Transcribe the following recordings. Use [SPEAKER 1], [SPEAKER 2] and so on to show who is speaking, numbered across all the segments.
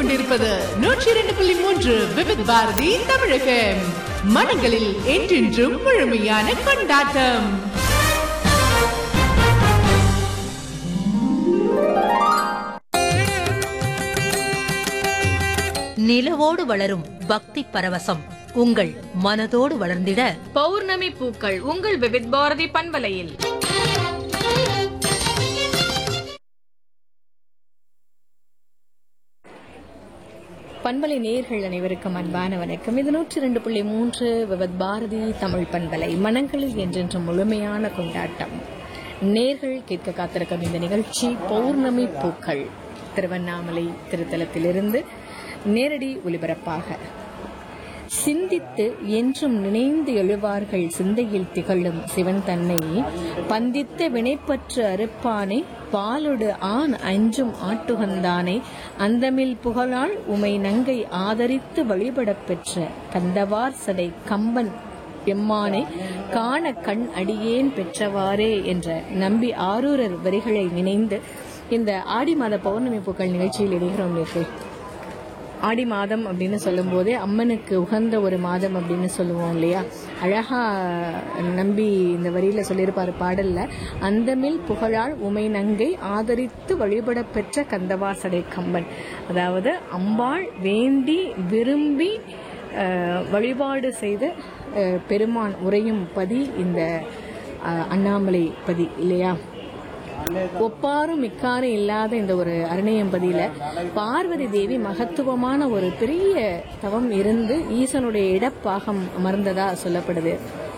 [SPEAKER 1] கொண்டிருப்பது நூற்றி இரண்டு புள்ளி மூன்று விவித் பாரதி தமிழகம் மனங்களில் என்றென்றும் முழுமையான கொண்டாட்டம்
[SPEAKER 2] நிலவோடு வளரும் பக்தி பரவசம் உங்கள் மனதோடு வளர்ந்திட
[SPEAKER 3] பௌர்ணமி பூக்கள் உங்கள் விவித் பாரதி பண்பலையில்
[SPEAKER 4] பண்பலை நேர்கள் அனைவருக்கும் அன்பான வணக்கம் இது நூற்றி ரெண்டு புள்ளி மூன்று விவத் பாரதி தமிழ் பண்பலை மனங்களில் என்றென்றும் முழுமையான கொண்டாட்டம் நேர்கள் கேட்க காத்திருக்கும் இந்த நிகழ்ச்சி பௌர்ணமி பூக்கள் திருவண்ணாமலை திருத்தலத்திலிருந்து நேரடி ஒலிபரப்பாக சிந்தித்து என்றும் நினைந்து எழுவார்கள் சிந்தையில் திகழும் சிவன் தன்னை பந்தித்த வினைப்பற்று அறுப்பானை பாலொடு ஆண் அஞ்சும் ஆட்டுகந்தானே அந்தமில் புகழால் உமை நங்கை ஆதரித்து வழிபடப் பெற்ற கந்தவார் சடை கம்பன் எம்மானை காண கண் அடியேன் பெற்றவாறே என்ற நம்பி ஆரூரர் வரிகளை நினைந்து இந்த ஆடி மாத பௌர்ணமி பூக்கள் நிகழ்ச்சியில் இணைகிறோம் நேர்களே ஆடி மாதம் அப்படின்னு சொல்லும்போதே அம்மனுக்கு உகந்த ஒரு மாதம் அப்படின்னு சொல்லுவோம் இல்லையா அழகா நம்பி இந்த வரியில சொல்லியிருப்பாரு பாடல்ல அந்தமில் புகழால் உமை நங்கை ஆதரித்து வழிபட பெற்ற கந்தவாசடை கம்பன் அதாவது அம்பாள் வேண்டி விரும்பி அஹ், வழிபாடு செய்த அஹ், பெருமான் உரையும் பதி இந்த அஹ், அண்ணாமலை பதி இல்லையா ஒப்பாரும் மிக்காரும் இல்லாத இந்த ஒரு அருணையம்பதியில பார்வதி தேவி மகத்துவமான ஒரு பெரிய தவம் இருந்து ஈசனுடைய இடப்பாகம் அமர்ந்ததா சொல்லப்படுது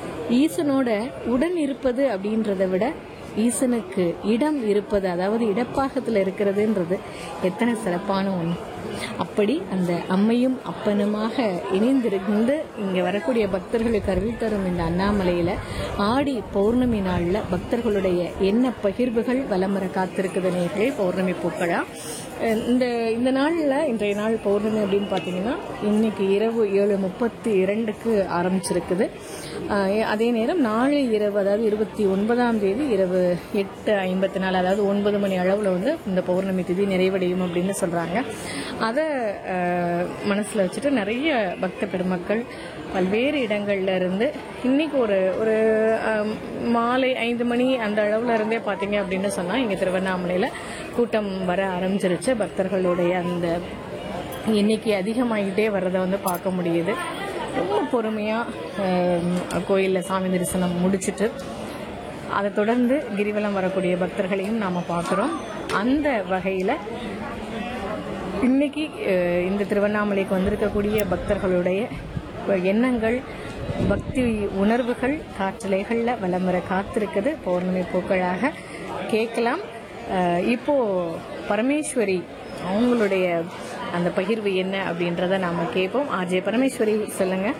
[SPEAKER 4] ஈசனோட உடன் இருப்பது அப்படின்றத விட ஈசனுக்கு இடம் இருப்பது அதாவது இடப்பாகத்துல இருக்கிறதுன்றது எத்தனை சிறப்பான ஒன்று அப்படி அந்த அம்மையும் அப்பனுமாக இணைந்திருந்து இங்க வரக்கூடிய பக்தர்களுக்கு அருள் தரும் இந்த அண்ணாமலையில ஆடி பௌர்ணமி நாள்ல பக்தர்களுடைய என்ன பகிர்வுகள் வலம் வர காத்திருக்குது நேர்களே பௌர்ணமி பூக்களா அஹ் இந்த இந்த நாள்ல இன்றைய நாள் பௌர்ணமி அப்படின்னு பாத்தீங்கன்னா இன்னைக்கு இரவு ஏழு முப்பத்தி இரண்டுக்கு ஆரம்பிச்சிருக்குது அஹ் அதே நேரம் நாளை இரவு அதாவது இருபத்தி ஒன்பதாம் தேதி இரவு எட்டு ஐம்பத்தி நாலு அதாவது ஒன்பது மணி அளவில் வந்து இந்த பௌர்ணமி திதி நிறைவடையும் அப்படின்னு சொல்றாங்க அதை அஹ், மனசுல வச்சுட்டு நிறைய பக்த பெருமக்கள் பல்வேறு இடங்கள்ல இருந்து இன்னைக்கு ஒரு ஒரு அஹ், மாலை ஐந்து மணி அந்த அளவுல இருந்தே பாத்தீங்க அப்படின்னு சொன்னா இங்க திருவண்ணாமலையில கூட்டம் வர ஆரம்பிச்சிருச்சு பக்தர்களுடைய அந்த எண்ணிக்கை அதிகமாகிட்டே வர்றதை வந்து பார்க்க முடியுது ரொம்ப பொறுமையாக கோயிலில் சாமி தரிசனம் முடிச்சிட்டு அதை தொடர்ந்து கிரிவலம் வரக்கூடிய பக்தர்களையும் நாம் பார்க்குறோம் அந்த வகையில் இன்னைக்கு அஹ், இந்த திருவண்ணாமலைக்கு வந்திருக்கக்கூடிய பக்தர்களுடைய எண்ணங்கள் பக்தி உணர்வுகள் காற்றலைகளில் வலம் வர காத்திருக்குது பௌர்ணமி பூக்களாக கேட்கலாம் அஹ், இப்போ பரமேஸ்வரி அவங்களுடைய அந்த பகிர்வு என்ன அப்படின்றத நாம கேட்போம் ஆர்ஜே பரமேஸ்வரி சொல்லுங்க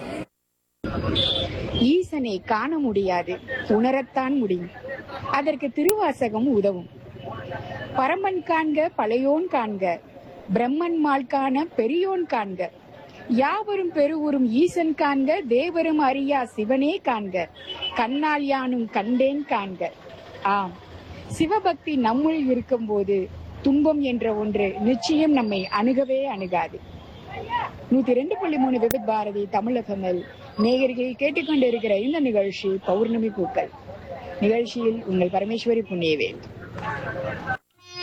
[SPEAKER 5] ஈசனை காண முடியாது உணரத்தான் முடியும் அதற்கு திருவாசகம் உதவும் பரமன் காண்க பழையோன் காண்க பிரம்மன் மால் காண பெரியோன் காண்க யாவரும் பெருவுரும் ஈசன் காண்க தேவரும் அறியா சிவனே காண்க கண்ணால் யானும் கண்டேன் காண்க ஆம் சிவபக்தி நம்முள் இருக்கும்போது துன்பம் என்ற ஒன்று நிச்சயம் நம்மை அணுகவே அணுகாது நூத்தி ரெண்டு புள்ளி மூணு விபத் பாரதி தமிழகமில் நேயர்கள் கேட்டுக்கொண்டிருக்கிற இந்த நிகழ்ச்சி பௌர்ணமி பூக்கள் நிகழ்ச்சியில் உங்கள் பரமேஸ்வரி புண்ணியவேல்